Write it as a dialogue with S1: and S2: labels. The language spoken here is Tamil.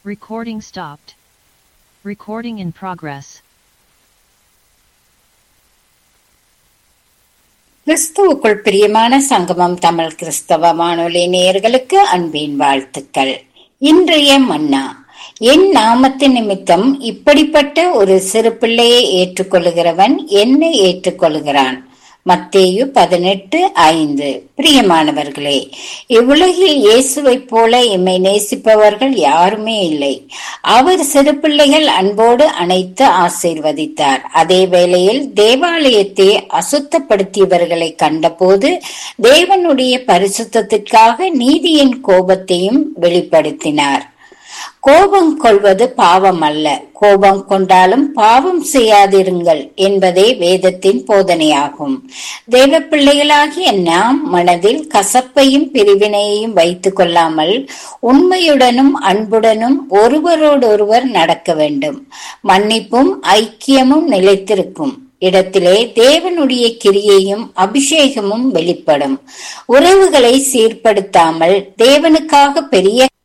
S1: Recording stopped. Recording in progress.
S2: கிறிஸ்துவுக்குள் பிரியமான சங்கமம் தமிழ் கிறிஸ்தவ வானொலி நேயர்களுக்கு அன்பின் வாழ்த்துக்கள் இன்றைய மன்னா என் நாமத்தின் நிமித்தம் இப்படிப்பட்ட ஒரு சிறு பிள்ளையை ஏற்றுக்கொள்கிறவன் என்னை ஏற்றுக்கொள்கிறான் மத்தேயு பதினெட்டு ஐந்து பிரியமானவர்களே இவ்வுலகில் இயேசுவைப் போல எம்மை நேசிப்பவர்கள் யாருமே இல்லை அவர் சிறு பிள்ளைகள் அன்போடு அணைத்து ஆசீர்வதித்தார் அதே வேளையில் தேவாலயத்தை அசுத்தப்படுத்தியவர்களை கண்டபோது தேவனுடைய பரிசுத்தத்திற்காக நீதியின் கோபத்தையும் வெளிப்படுத்தினார் கோபம் கொள்வது பாவம் அல்ல கோபம் கொண்டாலும் பாவம் செய்யாதிருங்கள் என்பதே வேதத்தின் போதனையாகும் தேவ பிள்ளைகளாகிய நாம் மனதில் கசப்பையும் பிரிவினையையும் வைத்துக் கொள்ளாமல் உண்மையுடனும் அன்புடனும் ஒருவரோடொருவர் நடக்க வேண்டும் மன்னிப்பும் ஐக்கியமும் நிலைத்திருக்கும் இடத்திலே தேவனுடைய கிரியையும் அபிஷேகமும் வெளிப்படும் உறவுகளை சீர்படுத்தாமல் தேவனுக்காக பெரிய